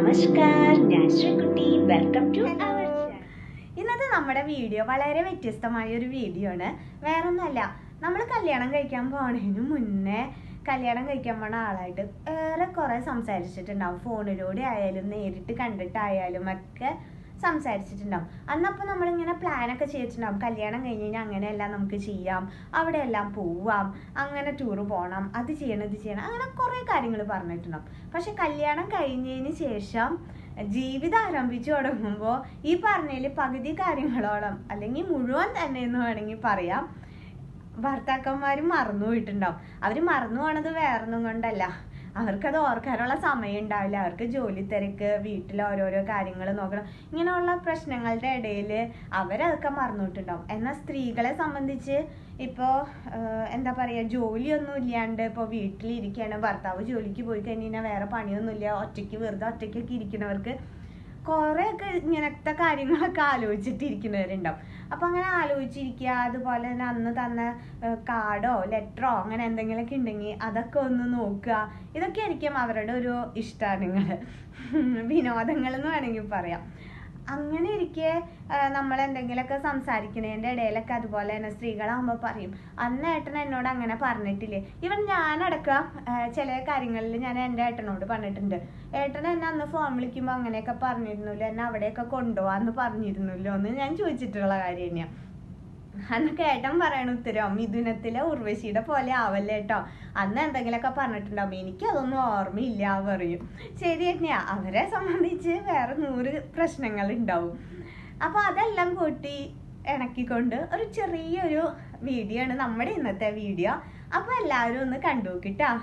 നമസ്കാർ ഞാൻ Sreekutty welcome to our ഇന്നത്തെ നമ്മുടെ വീഡിയോ വളരെ വ്യത്യസ്തമായ ഒരു വീഡിയോ ആണ് വേറൊന്നുമല്ല നമ്മൾ കല്യാണം കഴിക്കാൻ പോണതിന് മുന്നേ കല്യാണം കഴിക്കാൻ പോണ ആളായിട്ട് ഏറെ കുറെ സംസാരിച്ചിട്ടുണ്ടാവും ഫോണിലൂടെ ആയാലും നേരിട്ട് കണ്ടിട്ടായാലും ഒക്കെ സംസാരിച്ചിട്ടുണ്ടാവും അന്നപ്പോൾ നമ്മളിങ്ങനെ പ്ലാനൊക്കെ ചെയ്തിട്ടുണ്ടാവും കല്യാണം കഴിഞ്ഞ് കഴിഞ്ഞാൽ അങ്ങനെയെല്ലാം നമുക്ക് ചെയ്യാം അവിടെ എല്ലാം പോവാം അങ്ങനെ ടൂറ് പോകണം അത് ചെയ്യണം ഇത് ചെയ്യണം അങ്ങനെ കുറേ കാര്യങ്ങൾ പറഞ്ഞിട്ടുണ്ടാവും പക്ഷെ കല്യാണം കഴിഞ്ഞതിന് ശേഷം ജീവിതം ആരംഭിച്ചു തുടങ്ങുമ്പോൾ ഈ പറഞ്ഞതിൽ പകുതി കാര്യങ്ങളോളം അല്ലെങ്കിൽ മുഴുവൻ തന്നെ എന്ന് വേണമെങ്കിൽ പറയാം ഭർത്താക്കന്മാരും മറന്നു പോയിട്ടുണ്ടാവും അവർ മറന്നു പോണത് വേറൊന്നും കൊണ്ടല്ല അവർക്കത് ഓർക്കാനുള്ള സമയം ഉണ്ടാവില്ല അവർക്ക് ജോലി തിരക്ക് വീട്ടിൽ ഓരോരോ കാര്യങ്ങൾ നോക്കണം ഇങ്ങനെയുള്ള പ്രശ്നങ്ങളുടെ ഇടയിൽ അവരതൊക്കെ മറന്നുപോയിട്ടുണ്ടാവും എന്നാൽ സ്ത്രീകളെ സംബന്ധിച്ച് ഇപ്പോൾ എന്താ പറയുക ജോലിയൊന്നും ഇല്ലാണ്ട് ഇപ്പോൾ വീട്ടിലിരിക്കുകയാണ് ഭർത്താവ് ജോലിക്ക് പോയി കഴിഞ്ഞാൽ വേറെ പണിയൊന്നുമില്ല ഒറ്റയ്ക്ക് വെറുതെ ഒറ്റയ്ക്കൊക്കെ ഇരിക്കുന്നവർക്ക് കുറേയൊക്കെ ഇങ്ങനത്തെ കാര്യങ്ങളൊക്കെ ആലോചിച്ചിട്ടിരിക്കുന്നവരുണ്ടാവും അപ്പം അങ്ങനെ ആലോചിച്ചിരിക്കുക അതുപോലെ തന്നെ അന്ന് തന്ന കാർഡോ ലെറ്ററോ അങ്ങനെ എന്തെങ്കിലുമൊക്കെ ഉണ്ടെങ്കിൽ അതൊക്കെ ഒന്ന് നോക്കുക ഇതൊക്കെ ആയിരിക്കും അവരുടെ ഒരു ഇഷ്ടാനങ്ങൾ വിനോദങ്ങൾ എന്ന് വേണമെങ്കിൽ പറയാം അങ്ങനെ ഇരിക്കെ നമ്മൾ എന്തെങ്കിലുമൊക്കെ സംസാരിക്കുന്നതിൻ്റെ ഇടയിലൊക്കെ അതുപോലെ തന്നെ സ്ത്രീകളാകുമ്പോൾ പറയും അന്ന് ഏട്ടൻ എന്നോട് അങ്ങനെ പറഞ്ഞിട്ടില്ലേ ഇവൻ ഞാനടക്കം ചില കാര്യങ്ങളിൽ ഞാൻ എൻ്റെ ഏട്ടനോട് പറഞ്ഞിട്ടുണ്ട് ഏട്ടൻ എന്നെ അന്ന് ഫോൺ വിളിക്കുമ്പോൾ അങ്ങനെയൊക്കെ പറഞ്ഞിരുന്നല്ലോ എന്നെ അവിടെയൊക്കെ കൊണ്ടുപോകാന്ന് പറഞ്ഞിരുന്നല്ലോ എന്ന് ഞാൻ ചോദിച്ചിട്ടുള്ള കാര്യം തന്നെയാണ് അന്നൊക്കെ ഏട്ടൻ പറയണ ഉത്തരം മിഥുനത്തിലെ ഉർവശിയുടെ പോലെ ആവല്ലേ കേട്ടോ അന്ന് എന്തെങ്കിലുമൊക്കെ പറഞ്ഞിട്ടുണ്ടാവും എനിക്ക് അതൊന്നും ഓർമ്മയില്ല പറയും ശരി തന്നെയാ അവരെ സംബന്ധിച്ച് വേറെ നൂറ് പ്രശ്നങ്ങൾ ഉണ്ടാവും അപ്പൊ അതെല്ലാം കൂട്ടി ഇണക്കിക്കൊണ്ട് ഒരു ചെറിയൊരു വീഡിയോ ആണ് നമ്മുടെ ഇന്നത്തെ വീഡിയോ അപ്പൊ എല്ലാവരും ഒന്ന് കണ്ടു നോക്കിട്ടാ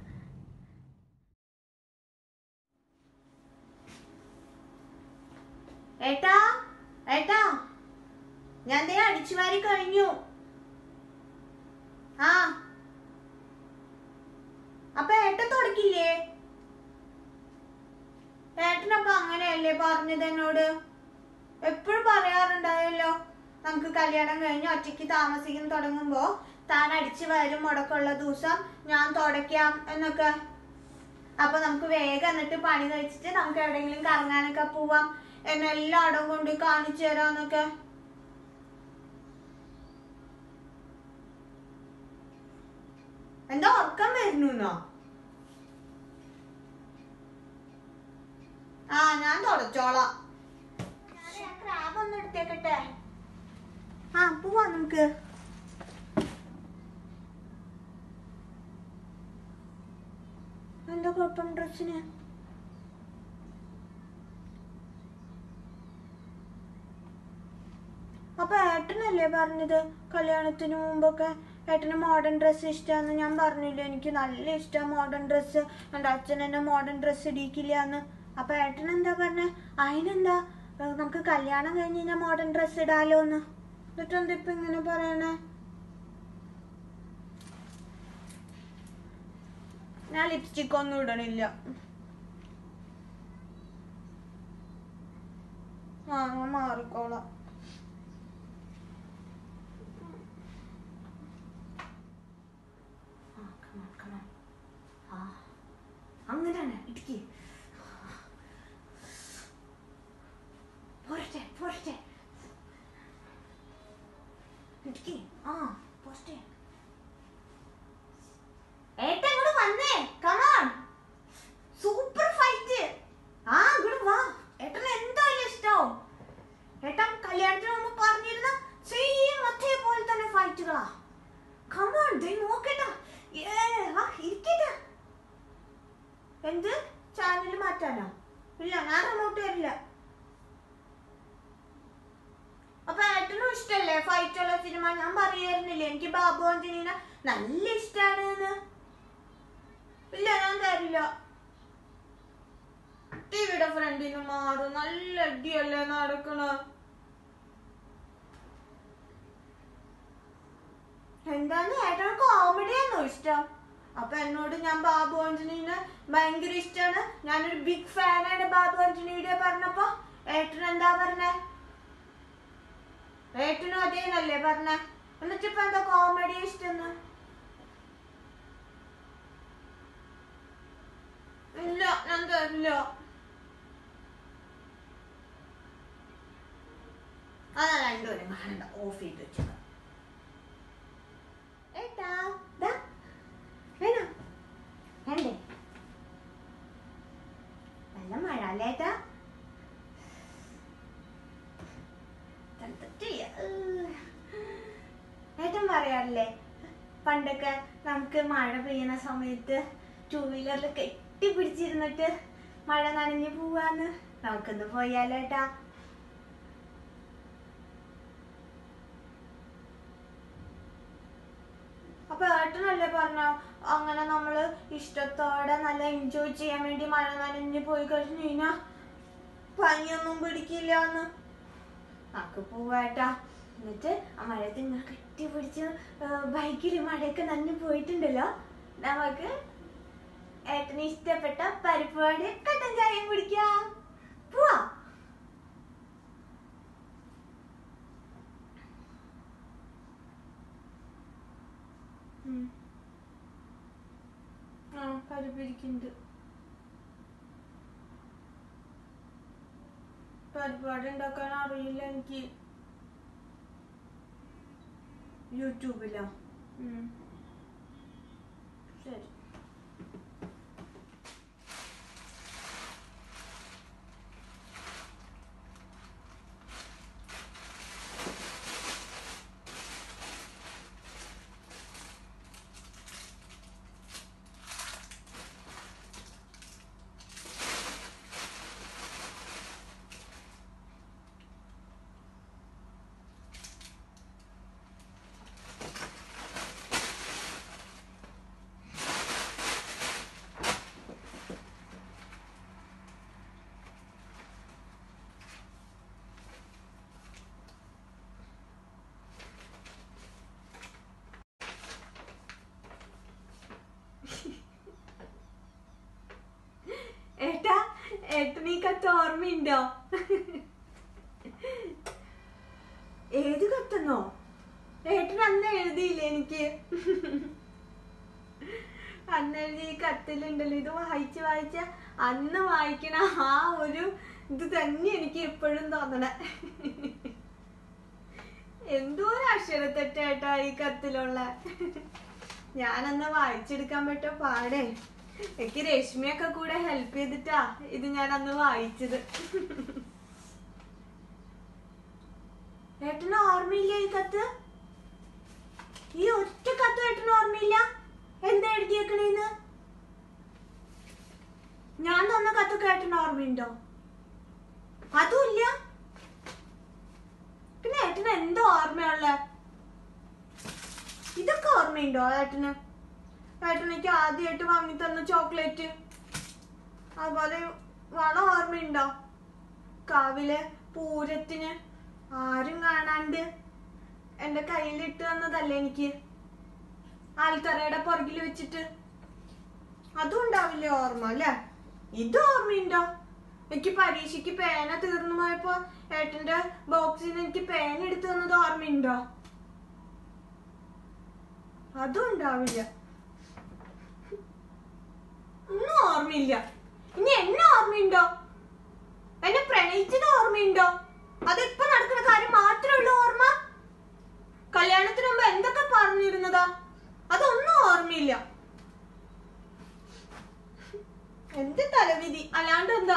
ഏട്ടാ ഏട്ടാ ഞാൻ ദേ അടിച്ചു വാരി കഴിഞ്ഞു ആ അപ്പൊ ഏട്ടൻ തുടക്കില്ലേ ഏട്ടനപ്പൊ അങ്ങനെയല്ലേ പറഞ്ഞത് എന്നോട് എപ്പോഴും പറയാറുണ്ടായല്ലോ നമുക്ക് കല്യാണം കഴിഞ്ഞ് ഒറ്റയ്ക്ക് താമസിക്കാൻ തുടങ്ങുമ്പോ താൻ അടിച്ചു വരും മുടക്കമുള്ള ദിവസം ഞാൻ തുടയ്ക്കാം എന്നൊക്കെ അപ്പൊ നമുക്ക് വേഗം എന്നിട്ട് പണി കഴിച്ചിട്ട് നമുക്ക് എവിടെയെങ്കിലും കറങ്ങാനൊക്കെ പോവാം എന്നെ എല്ലായിടം കൊണ്ട് കാണിച്ചു തരാന്നൊക്കെ എന്താ ഉറക്കം വരുന്നോ ആ ഞാൻ തുടച്ചോളാം ക്രാബ് ഒന്ന് എടുത്തേക്കട്ടെ ആ പോവാ നമുക്ക് എന്താ കുഴപ്പം ഡ്രസ്സിന് അപ്പൊ ഏട്ടനല്ലേ പറഞ്ഞത് കല്യാണത്തിന് മുമ്പൊക്കെ ഏട്ടന് മോഡേൺ ഡ്രസ്സ് ഇഷ്ടമാന്ന് ഞാൻ പറഞ്ഞില്ല എനിക്ക് നല്ല ഇഷ്ടം മോഡേൺ ഡ്രസ്സ് എൻ്റെ അച്ഛൻ എന്നെ മോഡേൺ ഡ്രസ്സ് ഇടിക്കില്ല എന്ന് അപ്പൊ ഏട്ടൻ എന്താ പറഞ്ഞ അതിനെന്താ ഏഹ് നമുക്ക് കല്യാണം കഴിഞ്ഞ് കഴിഞ്ഞാൽ മോഡേൺ ഡ്രസ്സ് ഇടാലോ എന്ന് എന്നിട്ട് എന്താ ഇപ്പൊ ഇങ്ങനെ പറയണേ ഞാൻ ലിപ്സ്റ്റിക് ഒന്നും ഇടണില്ല ആ ഞാൻ മാറിക്കോളാം ആ, come on, come on. ആ, അങ്ങനെയാണ് ഇടുക്കി പോരട്ടെ പോരട്ടെ ഇടുക്കി ആ പോരട്ടെ ഏട്ടാ ഇങ്ങോട്ട് വന്നേ കമാൺ സൂപ്പർ ഫൈറ്റ് ആ ഇങ്ങോട്ട് വാ ഏട്ടന് എന്തായാലും ഇഷ്ടാവും ഏട്ടൻ കല്യാണത്തിന് മുമ്പ് പറഞ്ഞിരുന്ന സെയിം അതേ പോലെ തന്നെ ഫൈറ്റുകളാ കമോൺ ദേ നോക്കട്ടാ ഏ ആ ഇരിക്കട്ടെ എന്ത് ചാനൽ മാറ്റാനോ ഇല്ല ഞാൻ റിമോട്ട് വരില്ല അപ്പൊ ഏട്ടനും ഇഷ്ടല്ലേ ഫൈറ്റുള്ള സിനിമ ഞാൻ പറയായിരുന്നില്ലേ എനിക്ക് ബാബു ആന്റണീനെ നല്ല ഇഷ്ടാണ് എന്ന് ഇല്ല ഞാൻ തരില്ല ടിവിയുടെ ഫ്രണ്ടിന് മാറും നല്ല അടിയല്ലേ നടക്കണ എന്താണ് ഏട്ടന് കോമഡിയാണോ ഇഷ്ടം അപ്പൊ എന്നോട് ഞാൻ ബാബു ആന്റണീനെ ഭയങ്കര ഇഷ്ടമാണ് ഞാനൊരു ബിഗ് ഫാനാണ് ബാബു ആന്റണിയുടെ പറഞ്ഞപ്പോ ഏട്ടൻ എന്താ പറഞ്ഞേ ഏട്ടനും അതേന്നല്ലേ പറഞ്ഞ എന്നിട്ടിപ്പോ എന്താ കോമഡി ഇഷ്ടന്ന് ഇല്ല ഞാൻ തരില്ല കാണണ്ട ഓഫ് ചെയ്ത് വെച്ചത് ഏട്ടാ ദാ വേണോ വേണ്ടേ നല്ല മഴ അല്ലേ ഏട്ടാ തണുത്തിട്ടില്ല. ഏഹ്. ഏട്ടൻ പറയാറില്ലേ പണ്ടൊക്കെ നമുക്ക് മഴ പെയ്യുന്ന സമയത്ത് ടൂ വീലറിൽ കെട്ടിപ്പിടിച്ചിരുന്നിട്ട് മഴ നനഞ്ഞു പോവാന്ന് നമുക്കൊന്ന് പോയാലോ ഏട്ടാ അപ്പൊ ഏട്ടനല്ലേ പറഞ്ഞ അങ്ങനെ നമ്മള് ഇഷ്ടത്തോടെ നല്ല എൻജോയ് ചെയ്യാൻ വേണ്ടി മഴ നനഞ്ഞു പോയി കഴിഞ്ഞു കഴിഞ്ഞാ പനിയൊന്നും പിടിക്കില്ല എന്ന് നമുക്ക് പോവാട്ടാ എന്നിട്ട് ആ മഴയത്ത് ഇങ്ങനെ കെട്ടിപ്പിടിച്ച് ബൈക്കിൽ മഴയൊക്കെ നനഞ്ഞു പോയിട്ടുണ്ടല്ലോ നമുക്ക് ഏട്ടന് ഇഷ്ടപ്പെട്ട പരിപ്പ് വട കട്ടൻ ചായയും കുടിക്കാം പോവാ ഉം. ആ പരിപ്പിരിക്കുന്നുണ്ട് പരിപാടി ഉണ്ടാക്കാൻ അറിയില്ല എനിക്ക് യൂട്യൂബിലോ ഉം. ശരി ഏട്ടാ ഏട്ടന് ഈ കത്ത് ഓർമ്മയുണ്ടോ ഏത് കത്തെന്നോ ഏട്ടൻ അന്ന് എഴുതിയില്ലേ എനിക്ക് അന്ന് എഴുതി ഈ കത്തിലുണ്ടല്ലോ ഇത് വായിച്ച് വായിച്ച അന്ന് വായിക്കണ ആ ഒരു ഇത് തന്നെ എനിക്ക് എപ്പോഴും തോന്നണേ എന്തോ ഒരു അക്ഷരത്തെറ്റേട്ടാ ഈ കത്തിലുള്ള ഞാനന്ന് വായിച്ചെടുക്കാൻ പറ്റോ പാടേ എനിക്ക് രശ്മിയൊക്കെ കൂടെ ഹെൽപ്പ് ചെയ്തിട്ടാ ഇത് ഞാൻ അന്ന് വായിച്ചത് ഏട്ടന് ഓർമ്മയില്ല ഈ കത്ത് ഈ ഒറ്റ കത്ത് ഏട്ടന് ഓർമ്മയില്ല എന്താ എഴുതിയേക്കണേന്ന് ഞാൻ തന്ന കത്ത് കേട്ടന് ഓർമ്മയുണ്ടോ അതുമില്ല പിന്നെ ഏട്ടന് എന്തോ ഓർമ്മയുള്ള ഇതൊക്കെ ഓർമ്മയുണ്ടോ ഏട്ടന് ഏട്ടൻ എനിക്ക് ആദ്യമായിട്ട് വാങ്ങി തന്ന ചോക്ലേറ്റ് അതുപോലെ വളം ഓർമ്മയുണ്ടോ കാവിലെ പൂരത്തിന് ആരും കാണാണ്ട് എന്റെ കയ്യിലിട്ട് തന്നതല്ലേ എനിക്ക് ആൽത്തറയുടെ പുറകിൽ വെച്ചിട്ട് അതും ഉണ്ടാവില്ലേ ഓർമ്മ അല്ലേ ഇത് ഓർമ്മയുണ്ടോ എനിക്ക് പരീക്ഷയ്ക്ക് പേന തീർന്നു പോയപ്പോ ഏട്ടന്റെ ബോക്സിൽ നിന്ന് എനിക്ക് പേന എടുത്തു തന്നത് ഓർമ്മയുണ്ടോ അതും ഉണ്ടാവില്ല ഒന്നും ഓർമ്മയില്ല ഇനി എന്നെ ഓർമ്മയുണ്ടോ എന്നെ പ്രണയിച്ചത് ഓർമ്മയുണ്ടോ അതിപ്പോ നടക്കുന്ന കാര്യം മാത്രമേ ഉള്ളൂ ഓർമ്മ കല്യാണത്തിന് മുമ്പ് എന്തൊക്കെ പറഞ്ഞിരുന്നതാ അതൊന്നും ഓർമ്മയില്ല എന്ത് തലവിധി അല്ലാണ്ട് എന്താ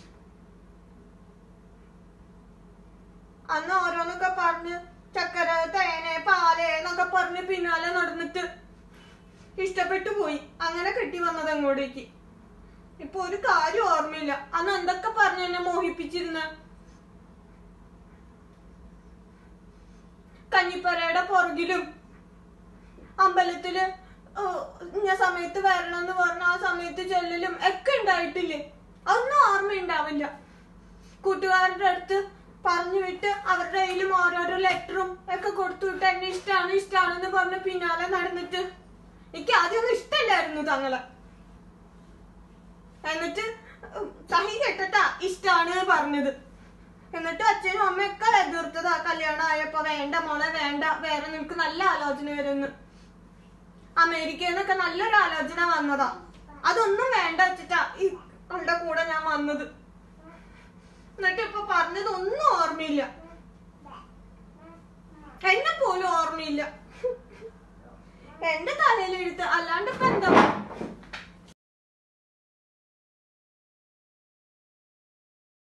അന്ന് ഓരോന്നൊക്കെ പറഞ്ഞ് ചക്കര തേന പാല് എന്നൊക്കെ പറഞ്ഞ് പിന്നാലെ നടന്നിട്ട് ഇഷ്ടപ്പെട്ടു പോയി അങ്ങനെ കിട്ടി വന്നത് അങ്ങോട്ടേക്ക് ഇപ്പൊ ഒരു കാര്യം ഓർമ്മയില്ല അന്ന് എന്തൊക്കെ പറഞ്ഞു എന്നെ മോഹിപ്പിച്ചിരുന്ന കഞ്ഞിപ്പരയുടെ പുറകിലും അമ്പലത്തില് ഓ, ഇന്ന സമയത്ത് വരണം എന്ന് പറഞ്ഞ ആ സമയത്ത് ചെല്ലലും ഒക്കെ ഉണ്ടായിട്ടില്ലേ അതൊന്നും ഓർമ്മയുണ്ടാവില്ല കൂട്ടുകാരുടെ അടുത്ത് പറഞ്ഞു വിട്ട് അവരുടെ കയ്യിലും ഓരോരോ ലെറ്ററും ഒക്കെ കൊടുത്തു വിട്ട് എന്നെ ഇഷ്ടമാണ് ഇഷ്ടമാണെന്ന് പറഞ്ഞ് പിന്നാലെ നടന്നിട്ട് എനിക്ക് ആദ്യമൊന്നും ഇഷ്ടമില്ലായിരുന്നു തങ്ങളെ എന്നിട്ട് ഉം, സഹി കെട്ടിട്ടാ ഇഷ്ടാണ് പറഞ്ഞത് എന്നിട്ട് അച്ഛനും അമ്മയൊക്കെ എതിർത്തതാ കല്യാണം ആയപ്പോ വേണ്ട മോളെ വേണ്ട വേറെ നിനക്ക് നല്ല ആലോചന വരുന്നു അമേരിക്കയിൽ നിന്നൊക്കെ നല്ലൊരു ആലോചന വന്നതാ അതൊന്നും വേണ്ട വെച്ചിട്ടാ ഈ അവളുടെ കൂടെ ഞാൻ വന്നത് എന്നിട്ട് ഇപ്പൊ പറഞ്ഞതൊന്നും ഓർമ്മയില്ല ഒന്നുമില്ല എന്റെ തലയിൽ എഴുത്ത് അല്ലാണ്ട് ഇപ്പൊ എന്താ